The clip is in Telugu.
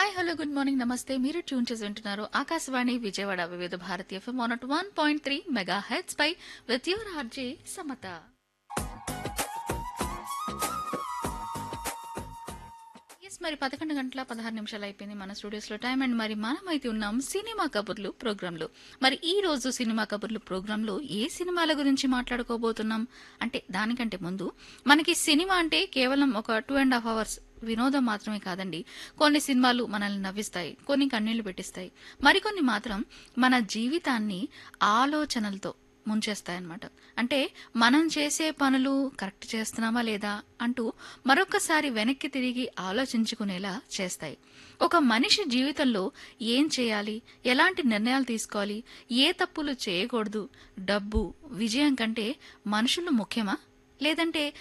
హాయ్ హలో గుడ్ మార్నింగ్ నమస్తే మీరు ట్యూన్ చేసి వింటున్నారు Akashvani Vijayawada Vividh Bharati FM one one point three megahertz పై with your RJ Samatha yes మరి పదకొండు గంటల పదహారు నిమిషాలు అయిపోయింది మన స్టూడియోస్ లో టైం అండ్ మరి మనమైతే ఉన్నాం సినిమా కబుర్లు ప్రోగ్రామ్ లో మరి ఈ రోజు సినిమా కబుర్లు ప్రోగ్రామ్ లో ఏ సినిమాల గురించి మాట్లాడుకోబోతున్నాం అంటే దానికంటే ముందు మనకి సినిమా అంటే కేవలం ఒక టూ అండ్ హాఫ్ అవర్స్ వినోదం మాత్రమే కాదండి కొన్ని సినిమాలు మనల్ని నవ్విస్తాయి కొన్ని కన్నీళ్లు పెట్టిస్తాయి మరికొన్ని మాత్రం మన జీవితాన్ని ఆలోచనలతో ముంచేస్తాయన్నమాట అంటే మనం చేసే పనులు కరెక్ట్ చేస్తున్నామా లేదా అంటూ మరొకసారి వెనక్కి తిరిగి ఆలోచించుకునేలా చేస్తాయి ఒక మనిషి జీవితంలో ఏం చేయాలి ఎలాంటి నిర్ణయాలు తీసుకోవాలి ఏ తప్పులు చేయకూడదు డబ్బు విజయం కంటే మనుషులు ముఖ్యమా లేదంటే